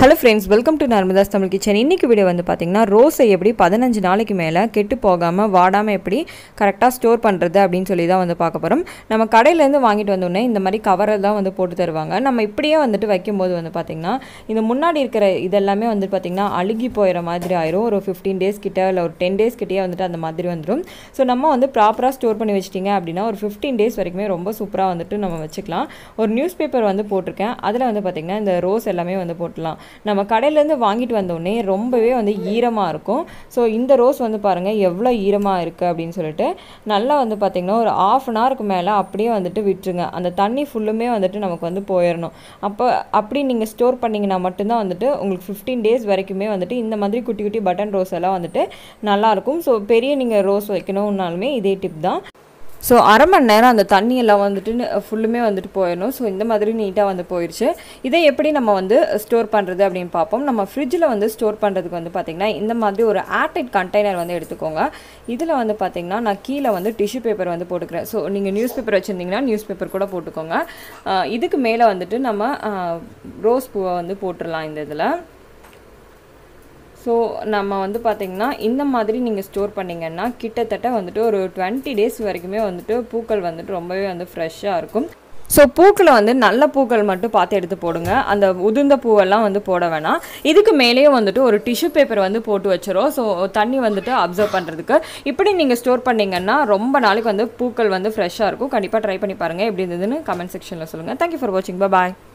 hello friends welcome to Narmada's Tamil kitchen இன்றைக்கி video வந்து பார்த்திங்கன்னா ரோஸை எப்படி பதினஞ்சு நாளைக்கு மேலே கெட்டு போகாமல் வாடாமல் எப்படி கரெக்டாக ஸ்டோர் பண்ணுறது அப்படின்னு சொல்லி தான் வந்து பார்க்க போகிறோம் நம்ம கடையிலேருந்து வாங்கிட்டு வந்தோடனே இந்த மாதிரி கவரை தான் வந்து போட்டு தருவாங்க நம்ம இப்படியே வந்துட்டு வைக்கும்போது வந்து பார்த்திங்கன்னா இந்த முன்னாடி இருக்கிற இதெல்லாமே வந்து பார்த்திங்கன்னா அழுகி போயிடுற மாதிரி ஆயிரும் ஒரு ஃபிஃப்டீன் டேஸ் கிட்ட இல்லை ஒரு டென் டேஸ் கிட்டே வந்துட்டு அந்த மாதிரி வந்துடும் ஸோ நம்ம வந்து ப்ராப்பராக ஸ்டோர் பண்ணி வச்சிட்டிங்க அப்படின்னா ஒரு ஃபிஃப்டீன் டேஸ் வரைக்குமே ரொம்ப சூப்பராக வந்துட்டு நம்ம வச்சுக்கலாம் ஒரு நியூஸ் பேப்பர் வந்து போட்டிருக்கேன் அதில் வந்து பார்த்திங்கன்னா இந்த ரோஸ் எல்லாமே வந்து போட்டுடலாம் நம்ம கடையிலேருந்து வாங்கிட்டு வந்தோடனே ரொம்பவே வந்து ஈரமாக இருக்கும் ஸோ இந்த ரோஸ் வந்து பாருங்கள் எவ்வளோ ஈரமாக இருக்குது அப்படின்னு சொல்லிட்டு நல்லா வந்து பார்த்திங்கன்னா ஒரு ஆஃப் அன் ஹவருக்கு மேலே அப்படியே வந்துட்டு விட்டுருங்க அந்த தண்ணி ஃபுல்லுமே வந்துட்டு நமக்கு வந்து போயிடணும் அப்போ அப்படி நீங்கள் ஸ்டோர் பண்ணிங்கன்னா மட்டும்தான் வந்துட்டு உங்களுக்கு ஃபிஃப்டீன் டேஸ் வரைக்குமே வந்துட்டு இந்த மாதிரி குட்டி குட்டி பட்டன் ரோஸ் எல்லாம் வந்துட்டு நல்லாயிருக்கும் ஸோ பெரிய நீங்கள் ரோஸ் வைக்கணும்னாலுமே இதே டிப் தான் ஸோ அரை மணி நேரம் அந்த தண்ணி எல்லாம் வந்துட்டு ஃபுல்லுமே வந்துட்டு போயிடணும் ஸோ இந்த மாதிரி நீட்டாக வந்து போயிடுச்சு இதை எப்படி நம்ம வந்து ஸ்டோர் பண்ணுறது அப்படின்னு பார்ப்போம் நம்ம ஃப்ரிட்ஜில் வந்து ஸ்டோர் பண்ணுறதுக்கு வந்து பார்த்திங்கன்னா இந்த மாதிரி ஒரு ஏர்டைட் கண்டெய்னர் வந்து எடுத்துக்கோங்க இதில் வந்து பார்த்திங்கன்னா நான் கீழே வந்து டிஷ்யூ பேப்பர் வந்து போட்டுக்கிறேன் ஸோ நீங்கள் நியூஸ் பேப்பர் வச்சுருந்தீங்கன்னா நியூஸ் பேப்பர் கூட போட்டுக்கோங்க ஆஹ் இதுக்கு மேலே வந்துட்டு நம்ம ரோஸ் பூவை வந்து போட்டுடலாம் இந்த இதில் ஸோ நம்ம வந்து பார்த்திங்கன்னா இந்த மாதிரி நீங்கள் ஸ்டோர் பண்ணிங்கன்னா கிட்டத்தட்ட வந்துட்டு ஒரு டுவெண்ட்டி டேஸ் வரைக்குமே வந்துட்டு பூக்கள் வந்துட்டு ரொம்பவே வந்து ஃப்ரெஷ்ஷாக இருக்கும் ஸோ பூக்களை வந்து நல்ல பூக்கள் மட்டும் பார்த்து எடுத்து போடுங்க அந்த உதிர்ந்த பூவெல்லாம் வந்து போட வேணாம் இதுக்கு மேலேயே வந்துட்டு ஒரு டிஷ்யூ பேப்பர் வந்து போட்டு வச்சிரும் ஸோ தண்ணி வந்துட்டு அப்சர்வ் பண்ணுறதுக்கு இப்படி நீங்கள் ஸ்டோர் பண்ணிங்கன்னா ரொம்ப நாளைக்கு வந்து பூக்கள் வந்து ஃப்ரெஷ்ஷாக இருக்கும் கண்டிப்பாக ட்ரை பண்ணி பாருங்கள் எப்படி இருந்ததுன்னு கமெண்ட் செக்ஷனில் சொல்லுங்கள் தேங்க்யூ ஃபார் வாட்சிங் பாய்